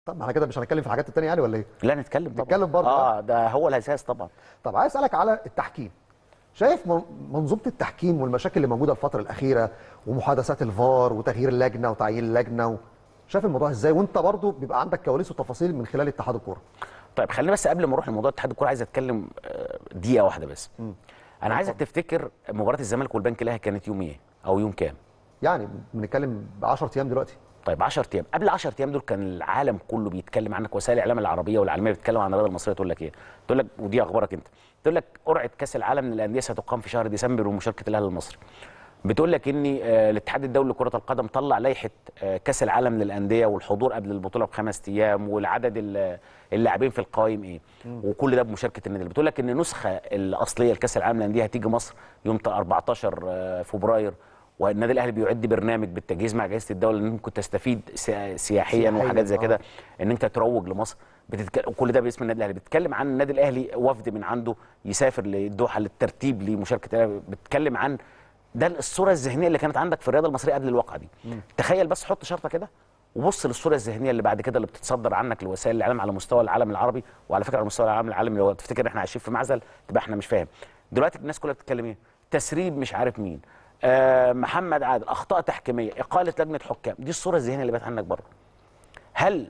طب ما احنا كده مش هنتكلم في الحاجات التانية يعني ولا ايه؟ لا نتكلم طبعا نتكلم برضه. اه ده هو الاساس طبعا طب عايز اسالك على التحكيم شايف من- منظومه التحكيم والمشاكل اللي موجوده الفتره الاخيره ومحادثات الفار وتغيير اللجنه وتعيين اللجنه و... شايف الموضوع ازاي وانت برضو بيبقى عندك كواليس وتفاصيل من خلال اتحاد الكوره طيب خلينا بس قبل ما نروح لموضوع اتحاد الكوره عايز اتكلم آه، دقيقه واحده بس انا عايزك تفتكر مباراه الزمالك والبنك الاهلي كانت يوم ايه او يوم كام يعني بنتكلم ب 10 ايام دلوقتي طيب 10 ايام قبل 10 ايام دول كان العالم كله بيتكلم عنك وسائل الاعلام العربيه والعالميه بتتكلم عن الرياضه المصريه تقول لك ايه تقول لك ودي اخبارك انت تقول لك قرعه كاس العالم للانديه ستقام في شهر ديسمبر ومشاركه الاهلي المصري بتقول لك ان آه، الاتحاد الدولي لكره القدم طلع لائحه آه، كاس العالم للانديه والحضور قبل البطوله بخمس ايام والعدد ال- اللاعبين في القوائم ايه وكل ده بمشاركه النادي بتقول لك ان النسخه الاصليه لكاس العالم للانديه هتيجي مصر يوم 14 آه، فبراير والنادي الاهلي بيعد برنامج بالتجهيز مع جائزه الدوله ان ممكن تستفيد سيا- سياحيا سياحياً، وحاجات زي آه. كده ان انت تروج لمصر بتتك... وكل ده باسم النادي الاهلي بتتكلم عن النادي الاهلي وفد من عنده يسافر للدوحه للترتيب لمشاركه الأهلي. بتتكلم عن ده الصوره الذهنيه اللي كانت عندك في الرياضه المصريه قبل الواقعه دي تخيل بس حط شرطه كده وبص للصوره الذهنيه اللي بعد كده اللي بتتصدر عنك لوسائل الاعلام على مستوى العالم العربي وعلى فكره على مستوى العالم العالمي لو تفتكر احنا عايشين في معزل تبقى احنا مش فاهم دلوقتي الناس كلها بتتكلم ايه تسريب مش عارف مين آه محمد عادل اخطاء تحكيميه اقاله لجنه حكام دي الصوره الذهنيه اللي بقت عندك بره هل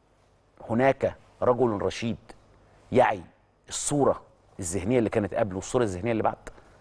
هناك رجل رشيد يعي الصوره الذهنيه اللي كانت قبل والصوره الذهنيه اللي بعد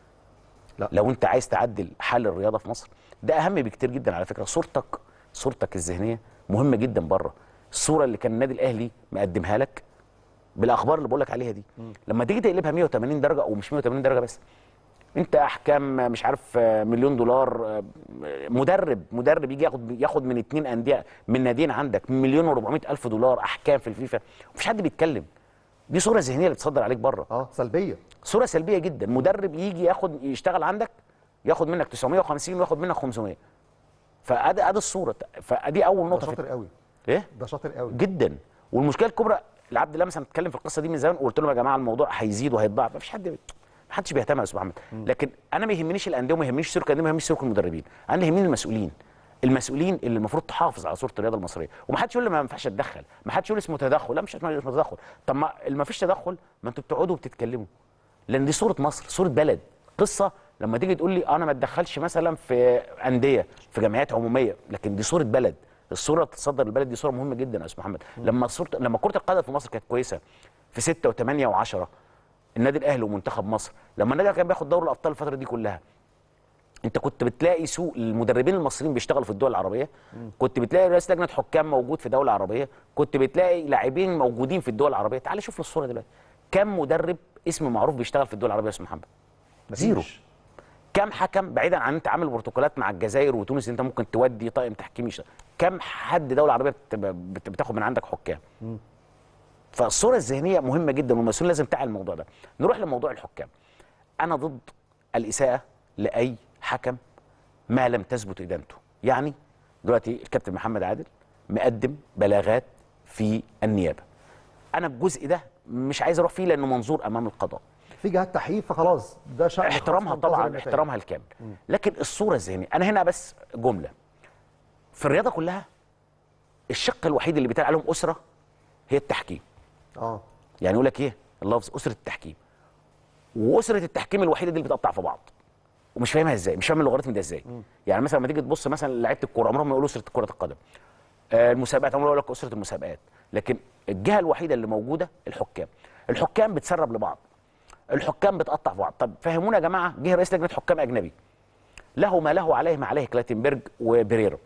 لا. لو انت عايز تعدل حال الرياضه في مصر ده اهم بكتير جدا على فكره صورتك صورتك الذهنيه مهمه جدا بره الصوره اللي كان النادي الاهلي مقدمها لك بالاخبار اللي بقول لك عليها دي لما تيجي تقلبها 180 درجه او مش 180 درجه بس انت احكام مش عارف آه، مليون دولار آه، مدرب مدرب يجي ياخد ياخد من اتنين انديه من ناديين عندك مليون و400 الف دولار احكام في الفيفا مفيش حد بيتكلم دي صوره ذهنيه اللي بتصدر عليك بره اه سلبيه صوره سلبيه جدا مدرب يجي ياخد يشتغل عندك ياخد منك 950 وياخد منك 500 فادي ادي الصوره فادي اول ده نقطه في شاطر قوي ايه ده شاطر قوي جدا والمشكله الكبرى العبد الله مثلا اتكلم في القصه دي من زمان وقلت لهم يا جماعه الموضوع هيزيد وهيتضاعف مفيش حد ما حدش بيهتم يا استاذ محمد لكن انا ما يهمنيش الانديه وما يهمنيش سلوك الانديه وما يهمنيش سلوك المدربين انا يهمني المسؤولين المسؤولين اللي المفروض تحافظ على صوره الرياضه المصريه وما حدش يقول لي ما ينفعش اتدخل ما حدش يقول اسمه تدخل لا مش اسمه تدخل طب ما اللي ما فيش تدخل ما انتوا بتقعدوا وبتتكلموا لان دي صوره مصر صوره بلد قصه لما تيجي تقول لي انا ما اتدخلش مثلا في انديه في جمعيات عموميه لكن دي صوره بلد الصوره اللي تتصدر البلد دي صوره مهمه جدا يا استاذ محمد لما صوره لما كره القدم في مصر كانت كويسه في 6 و8 و10 النادي الاهلي ومنتخب مصر لما النادي الأهلي كان بياخد دوري الابطال الفتره دي كلها انت كنت بتلاقي سوق المدربين المصريين بيشتغلوا في الدول العربيه كنت بتلاقي رئيس لجنه حكام موجود في دوله عربيه كنت بتلاقي لاعبين موجودين في الدول العربيه تعال شوف الصوره دلوقتي كم مدرب اسم معروف بيشتغل في الدول العربيه يا استاذ محمد مفيش. زيرو كم حكم بعيدا عن انت عامل بروتوكولات مع الجزائر وتونس انت ممكن تودي طاقم تحكيمي يشتغل. كم حد دوله عربيه بت- بت- بتاخد من عندك حكام فالصوره الذهنيه مهمه جدا والمسؤول لازم تعي الموضوع ده نروح لموضوع الحكام انا ضد الاساءه لاي حكم ما لم تثبت ادانته يعني دلوقتي الكابتن محمد عادل مقدم بلاغات في النيابه انا الجزء ده مش عايز اروح فيه لانه منظور امام القضاء في جهات تحقيق فخلاص ده شأن احترامها خاص منتظر طبعا النتائج. احترامها الكامل لكن الصوره الذهنيه انا هنا بس جمله في الرياضه كلها الشق الوحيد اللي بيتقال عليهم اسره هي التحكيم اه يعني يقول لك ايه اللفظ اسره التحكيم واسره التحكيم الوحيده دي اللي بتقطع في بعض ومش فاهمها ازاي مش فاهم اللوغاريتم ده ازاي يعني مثلا لما تيجي تبص مثلا لعيبه الكوره عمرهم ما يقولوا اسره كره القدم آه، المسابقات عمرهم يقول لك اسره المسابقات لكن الجهه الوحيده اللي موجوده الحكام الحكام بتسرب لبعض الحكام بتقطع في بعض طب فهمونا يا جماعه جه رئيس لجنه حكام اجنبي له ما له عليه ما عليه كلاتنبرج وبريرا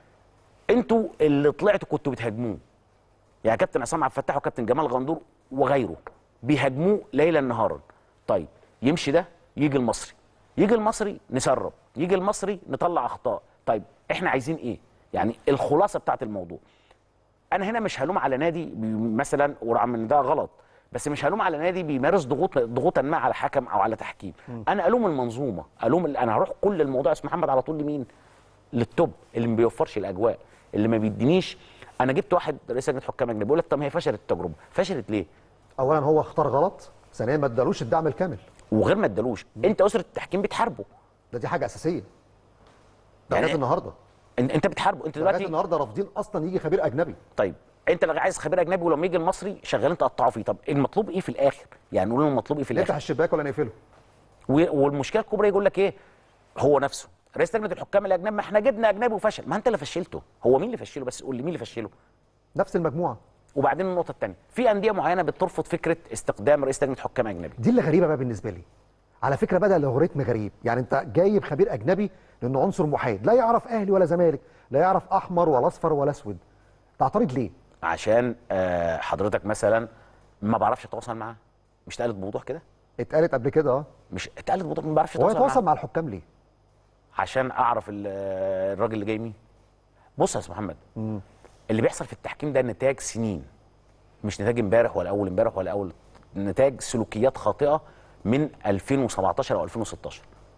انتوا اللي طلعتوا كنتوا بتهاجموه يعني كابتن عصام عبد الفتاح وكابتن جمال غندور وغيره بيهاجموه ليلا نهارا طيب يمشي ده يجي المصري يجي المصري نسرب يجي المصري نطلع اخطاء طيب احنا عايزين ايه يعني الخلاصه بتاعت الموضوع انا هنا مش هلوم على نادي بي- مثلا ورغم ان ده غلط بس مش هلوم على نادي بيمارس ضغوط ضغوطا ما على حكم او على تحكيم انا الوم المنظومه الوم ال- انا هروح كل الموضوع اسمه محمد على طول لمين للتوب اللي ما بيوفرش الاجواء اللي ما بيدينيش انا جبت واحد رئيس لجنه حكام اجنبي بيقول لك طب ما هي فشلت التجربه فشلت ليه اولا هو اختار غلط ثانيا ما ادالوش الدعم الكامل وغير ما ادالوش انت اسره التحكيم بتحاربه ده دي حاجه اساسيه ده يعني- لغايه النهارده انت انت بتحاربه انت لغايه دلوقتي النهارده رافضين اصلا يجي خبير اجنبي طيب انت اللي عايز خبير اجنبي ولما يجي المصري شغالين تقطعوا فيه طب المطلوب ايه في الاخر يعني قولوا لهم المطلوب ايه في الاخر نفتح الشباك ولا نقفله و- والمشكله الكبرى يقول لك ايه هو نفسه رئيس لجنه الحكام الاجنبي ما احنا جبنا اجنبي وفشل ما انت اللي فشلته هو مين اللي فشله بس قول لي مين اللي فشله نفس المجموعه وبعدين النقطه الثانيه في انديه معينه بترفض فكره استخدام رئيس لجنه حكام اجنبي دي اللي غريبه بقى بالنسبه لي على فكره بدا الالغوريتم غريب يعني انت جايب خبير اجنبي لانه عنصر محايد لا يعرف اهلي ولا زمالك لا يعرف احمر ولا اصفر ولا اسود تعترض ليه عشان آه، حضرتك مثلا ما بعرفش اتواصل معاه مش اتقالت بوضوح كده اتقالت قبل كده اه مش اتقالت بوضوح ما بعرفش هو اتواصل يتواصل معاه مع الحكام ليه عشان اعرف ال- آه، الراجل اللي جاي مين بص يا استاذ محمد اللي بيحصل في التحكيم ده نتاج سنين مش نتاج امبارح ولا اول امبارح ولا اول نتاج سلوكيات خاطئه من 2017 او 2016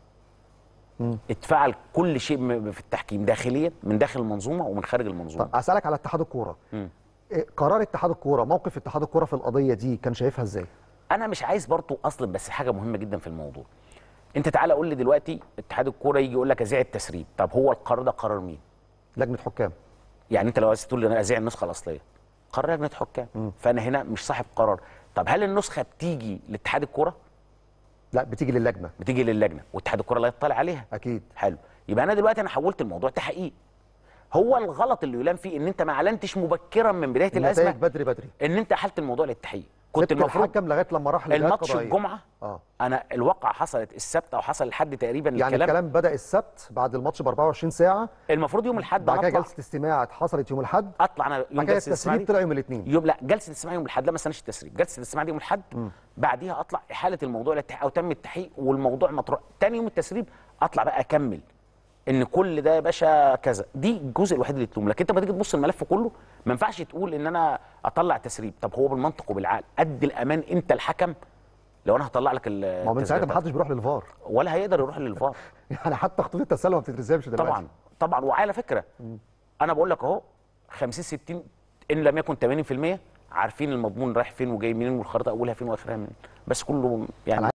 اتفعل كل شيء م- في التحكيم داخليا من داخل المنظومه ومن خارج المنظومه طب اسالك على اتحاد الكوره إيه قرار اتحاد الكوره موقف اتحاد الكوره في القضيه دي كان شايفها ازاي انا مش عايز برضو اصلا بس حاجه مهمه جدا في الموضوع انت تعالى قول لي دلوقتي اتحاد الكوره يجي يقول لك اذيع التسريب طب هو القرار ده قرار مين لجنه حكام يعني انت لو عايز تقول لي انا اذيع النسخه الاصليه قرار لجنه حكام فانا هنا مش صاحب قرار طب هل النسخه بتيجي لاتحاد الكوره لا بتيجي للجنه بتيجي للجنه واتحاد الكوره لا يطلع عليها اكيد حلو يبقى انا دلوقتي انا حولت الموضوع تحقيق هو الغلط اللي يلام فيه ان انت ما اعلنتش مبكرا من بدايه النتائج الازمه بدري بدري ان انت حلت الموضوع للتحقيق كنت سبت المفروض الحكم لغايه لما راح لجهات الماتش قضائية. الجمعه اه انا الواقعه حصلت السبت او حصل لحد تقريبا يعني الكلام, الكلام بدا السبت بعد الماتش ب 24 ساعه المفروض يوم الاحد بعد انا كده اطلع جلسه استماع حصلت يوم الاحد اطلع انا يوم بعد كده جلسه الاستماع التسريب دي طلع يوم الاثنين يوم لا جلسه الاستماع يوم الاحد لا ما استناش التسريب جلسه الاستماع دي يوم الاحد بعديها اطلع احاله الموضوع للتحقيق او تم التحقيق والموضوع مطروح تاني يوم التسريب اطلع بقى اكمل ان كل ده يا باشا كذا دي الجزء الوحيد اللي تلوم لكن انت لما تيجي تبص الملف كله ما ينفعش تقول ان انا اطلع تسريب طب هو بالمنطق وبالعقل قد الامان انت الحكم لو انا هطلع لك ال ما هو من ساعتها ما التسريبات. حدش بيروح للفار ولا هيقدر يروح للفار يعني حتى خطوط التسلل ما بتترسمش دلوقتي طبعا طبعا وعلى فكره انا بقول لك اهو 50 60 ان لم يكن 80% عارفين المضمون رايح فين وجاي منين والخريطه اولها فين واخرها منين بس كله يعني